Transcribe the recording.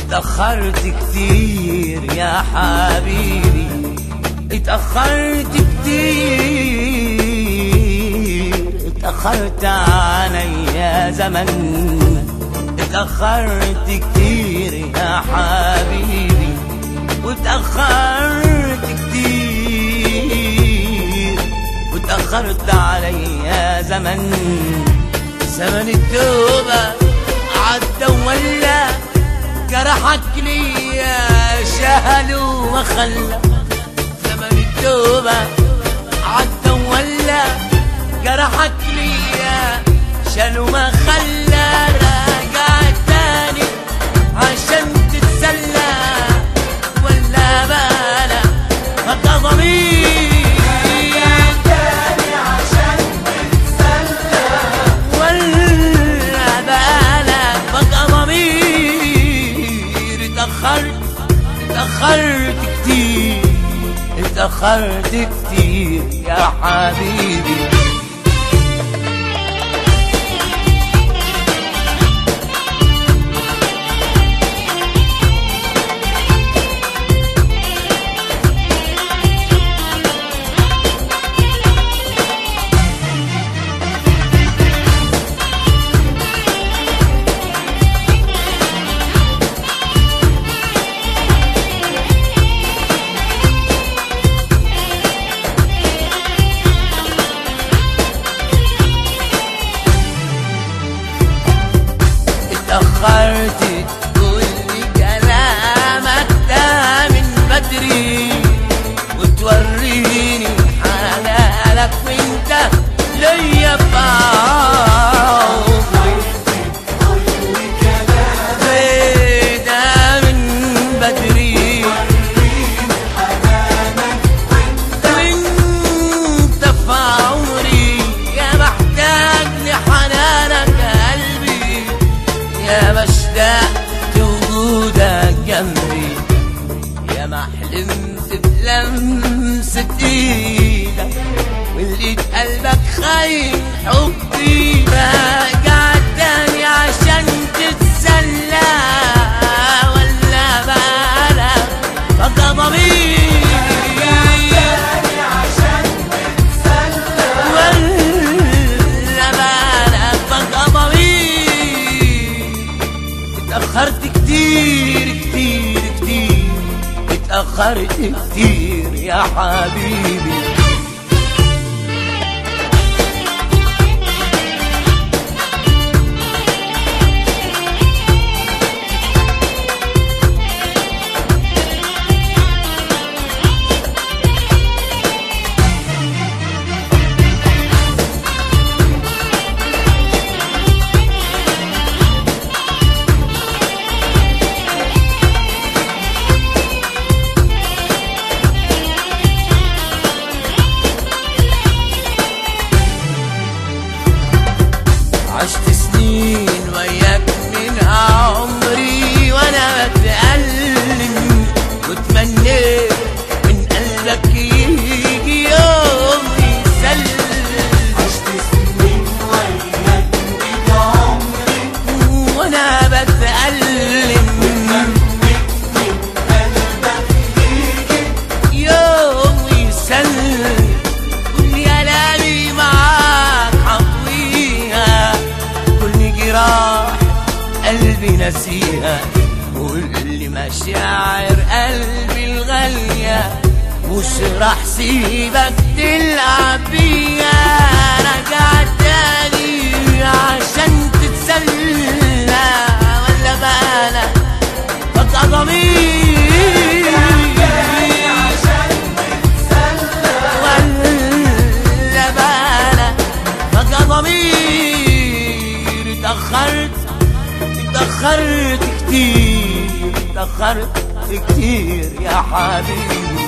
اتأخرت كتير يا حبيبي اتأخرت كتير اتأخرت علي يا زمن اتأخرت كتير يا حبيبي واتأخرت كتير واتأخرت علي يا زمن زمن التوبة عدى ولا جرحك ليا شهل وخلى زمن التوبة عدى ولا جرحك ليا شال وما خلى راجع تاني عشان تتسلى ولا بالا بقى ضمير ولا بالك بقى ضمير اتأخرت اتأخرت كتير اتأخرت كتير يا حبيبي اتأخرت تقول لي كلامك ده من بدري وتوريني حلالك وانت ليا بعمري ليه ده من بدري وانت في عمري يا محتاج لحنانك يا قلبي يا مشتاق وجودك جنبي يا ما حلمت بلمسة ايدك ولقيت قلبك خاين حبي راجع تاني عشان تتسلى ولا بالك بقى ضمير ولا بالك بقى ضمير اتأخرت كتير كتير كتير اتأخرت كتير يا حبيبي عشت سنين وياك من عمري وانا بتألم وتمنيت من قلبك يجي يوم يسلم عشت سنين وياك من عمري وانا بتألم منك من قلبك يجي يوم يسلم كل يلالي معاك حطويها كل جراح قلبي نسيها كل مشاعر قلبي الغالية مش راح سيبك تلعب بيها رجعت تاني عشان تتسلى ولا بالك بقى ضمير عشان تتسلى ولا بالك بقى ضمير اتأخرت اتأخرت كتير اتأخرت كتير يا حبيبي